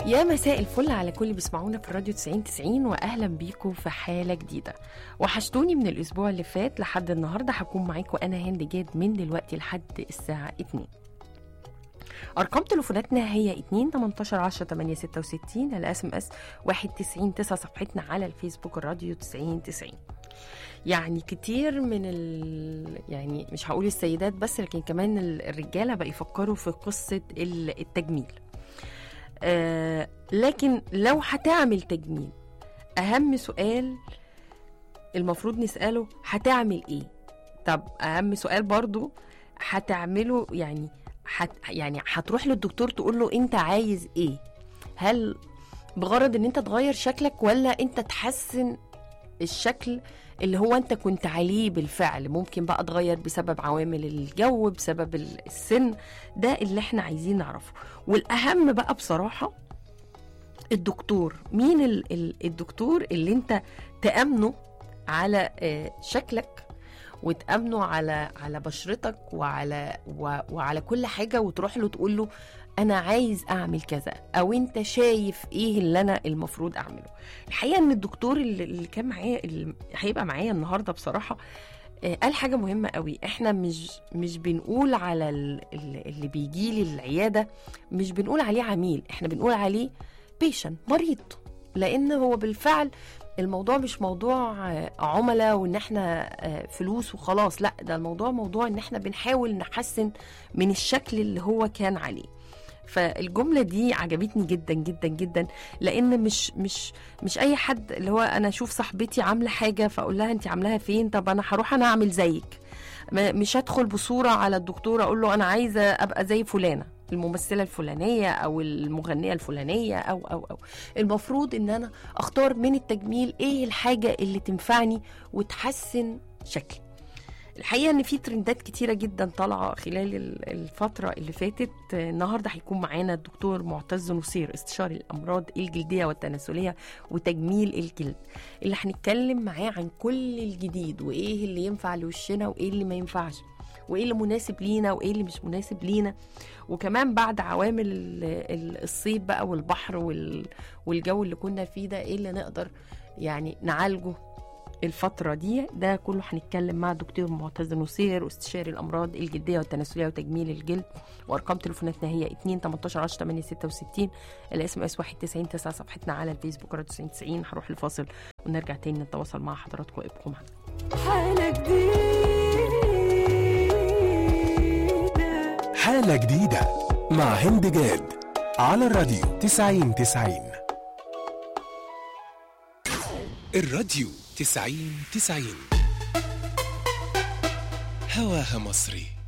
يا مساء الفل على كل اللي بيسمعونا في الراديو 90 90 واهلا بيكم في حاله جديده وحشتوني من الاسبوع اللي فات لحد النهارده هكون معاكم انا هند جاد من دلوقتي لحد الساعه 2 ارقام تليفوناتنا هي 2 18 10 8 66 الاس ام اس 91 9 صفحتنا على الفيسبوك الراديو 90 90 يعني كتير من ال... يعني مش هقول السيدات بس لكن كمان الرجاله بقى يفكروا في قصه التجميل آه لكن لو هتعمل تجميل اهم سؤال المفروض نساله هتعمل ايه طب اهم سؤال برضو هتعمله يعني حت يعني هتروح للدكتور تقول له انت عايز ايه هل بغرض ان انت تغير شكلك ولا انت تحسن الشكل اللي هو انت كنت عليه بالفعل ممكن بقى تغير بسبب عوامل الجو بسبب السن ده اللي احنا عايزين نعرفه والاهم بقى بصراحه الدكتور مين ال- ال- الدكتور اللي انت تامنه على آه، شكلك وتامنه على على بشرتك وعلى و- وعلى كل حاجه وتروح له تقول له انا عايز اعمل كذا او انت شايف ايه اللي انا المفروض اعمله الحقيقه ان الدكتور اللي اللي كان معايا اللي هيبقى معايا النهارده بصراحه آه، قال حاجه مهمه قوي احنا مش مش بنقول على ال- ال- اللي بيجي لي العياده مش بنقول عليه عميل احنا بنقول عليه بيشن مريض لان هو بالفعل الموضوع مش موضوع آه، عملاء وان احنا آه، فلوس وخلاص لا ده الموضوع موضوع ان احنا بنحاول نحسن من الشكل اللي هو كان عليه فالجمله دي عجبتني جدا جدا جدا لان مش مش مش اي حد اللي هو انا اشوف صاحبتي عامله حاجه فاقول لها انت عاملاها فين طب انا هروح انا اعمل زيك ما- مش هدخل بصوره على الدكتور اقول له انا عايزه ابقى زي فلانه الممثله الفلانيه او المغنيه الفلانيه او او او المفروض ان انا اختار من التجميل ايه الحاجه اللي تنفعني وتحسن شكلي الحقيقه ان في ترندات كتيره جدا طالعه خلال ال- الفتره اللي فاتت آه، النهارده هيكون معانا الدكتور معتز نصير استشاري الامراض الجلديه والتناسليه وتجميل الجلد اللي هنتكلم معاه عن كل الجديد وايه اللي ينفع لوشنا وايه اللي ما ينفعش وايه اللي مناسب لينا وايه اللي مش مناسب لينا وكمان بعد عوامل ال- ال- الصيف بقى والبحر وال- والجو اللي كنا فيه ده ايه اللي نقدر يعني نعالجه الفترة دي ده كله هنتكلم مع الدكتور معتز نصير واستشاري الأمراض الجلدية والتناسلية وتجميل الجلد وأرقام تليفوناتنا هي 2 18 10 8 66 الاس ام اس 199 9 صفحتنا على الفيسبوك راديو 90 90 هروح الفاصل ونرجع تاني نتواصل مع حضراتكم ابقوا معانا حالة جديدة حالة جديدة مع هند جاد على الراديو 90 90 الراديو 90 90 هواها مصري